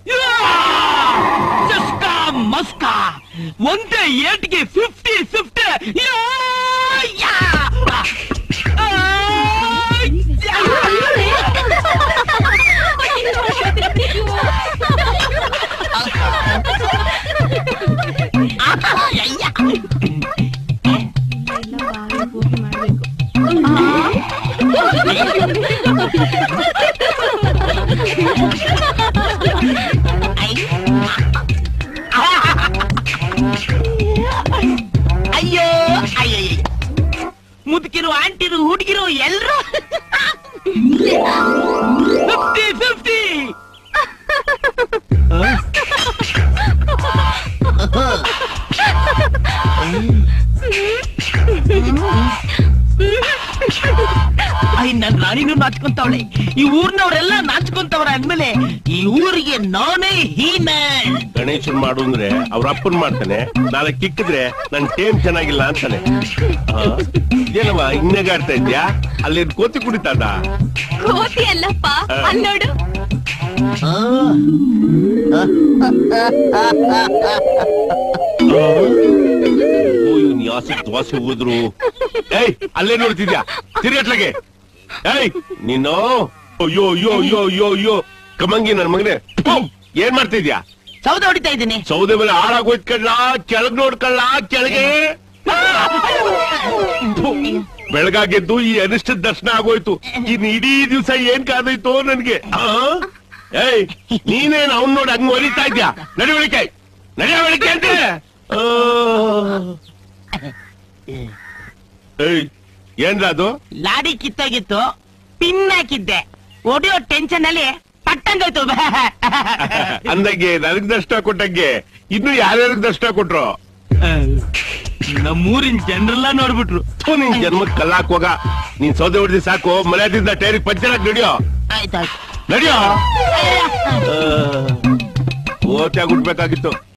ಚಸ್ಕ ಮಸ್ಕ ಒಂದೇ ಏಟ್ಗೆ fifty fifty ಅಯ್ಯೋ ಅಯ್ಯಯ್ಯ ಮುದುಕಿರು ಆಂಟಿರು ಹುಡುಗಿರು ಎಲ್ರು ಫಿಫ್ಟಿ ಫಿಫ್ಟಿ ಐ ನನ್ ರಾಣಿನೂ ನಾಚ್ಕೊಂತವಳೆ ಈ ಊರ್ನವ್ರೆಲ್ಲ ನಾಚ್ಕೊಂತವ್ರ ಅಂದ್ಮೇಲೆ ಈ ಊರಿಗೆ ನಾನೇ ಹೀಮನ್ ಗಣೇಶನ್ ಮಾಡು ಅಂದ್ರೆ ಅವ್ರ ಅಪ್ಪನ್ ಮಾಡ್ತಾನೆ ನಾಳೆ ಕಿಕ್ಕಿದ್ರೆ ನನ್ ಟೇಮ್ ಚೆನ್ನಾಗಿಲ್ಲ ಅಂತಾನೆ ಆ, ಏನವ್ವ ಹಿಂಗಾಡ್ತಾ ಇದ್ಯಾ ಅಲ್ಲಿ ಕೋತಿ ಕುಡಿತಾದ ಕೋತಿ ಅಲ್ಲಪ್ಪ ಅಲ್ಲೋಡು ಇವನ್ ಯಾಸಕ್ ದ್ವಾಸೆ ಹೋದ್ರು ಏಯ್ ಅಲ್ಲೇ ನೋಡ್ತಿದ್ಯಾ ತಿರ್ಗಟ್ಲಾಗೆ ಏಯ್ ನೀನು ಅಯ್ಯೋ ಅಯ್ಯೋ ಅಯ್ಯೋ ಅಯ್ಯೋ ಅಯ್ಯೋ ಕಮಂಗಿ ನನ್ ಮಗನೇ ಥು, ಏನ್ ಮಾಡ್ತಿದ್ಯಾ ಸೌದೆ ಹೊಡಿತಾ ಇದ್ದೀನಿ ಸೌದೆ ಮೇಲೆ ಹಾಳಾಗೋಯ್ತ್ ಕಳ್ಳ ಕೆಳಗ್ ನೋಡ್ಕಳ್ಳ ಕೆಳಗೆ ಥು, ಬೆಳಗಾಗೆದ್ದು ಈ ಅನಿಷ್ಟ ದರ್ಶನ ಆಗೋಯ್ತು ಇನ್ ಇಡೀ ದಿವ್ಸ ಏನ್ ಕಾದೋಯ್ತು ನನ್ಗೆ ಆ? ಏಯ್ ನೀನೇನ್ ಅವ್ನ್ ನೋಡಿ ಹಂಗ್ ಹೊಲಿತಾ ಇದ್ಯಾ ನಡಿವಳಿಕೆ ನಡಿವಳಿಕೆ ಅಂತ ಆ. ಏಯ್ ಏನ್ರ ಅದು ಲಾಡಿ ಕಿತ್ತೋಗಿತ್ತು ಪಿನ್ ಹಾಕಿದ್ದೆ ಒಡೆಯೋ ಟೆನ್ಷನ್ ಅಲ್ಲಿ ಪಟ್ಟಂಗೋಯ್ತು ಅಂದಂಗೆ ನನಗ್ ದರ್ಶನ ಕೊಟ್ಟಂಗೆ ಇನ್ನು ಯಾರ್ಯಾರಿಗೆ ದರ್ಶನ ಕೊಟ್ರು ನಮ್ಮೂರಿನ ಜನರೆಲ್ಲ ನೋಡ್ಬಿಟ್ರು ಥು, ನಿನ್ ಜನ್ಮಕ್ ಕಲ್ಲಾಕ್ ಹೋಗ ನೀನ್ ಸೌದೆ ಹೊಡೆದಿ ಸಾಕು ಮರ್ಯಾದಿಂದ ಟೈರಿಗೆ ಪಂಚರ್ ಹಾಕಿ ನಡಿಯೋ ಆಯ್ತಾಯ್ತು ನಡಿಯೋ ಓಟ್ಯಾಗ ಹುಟ್ಬೇಕಾಗಿತ್ತು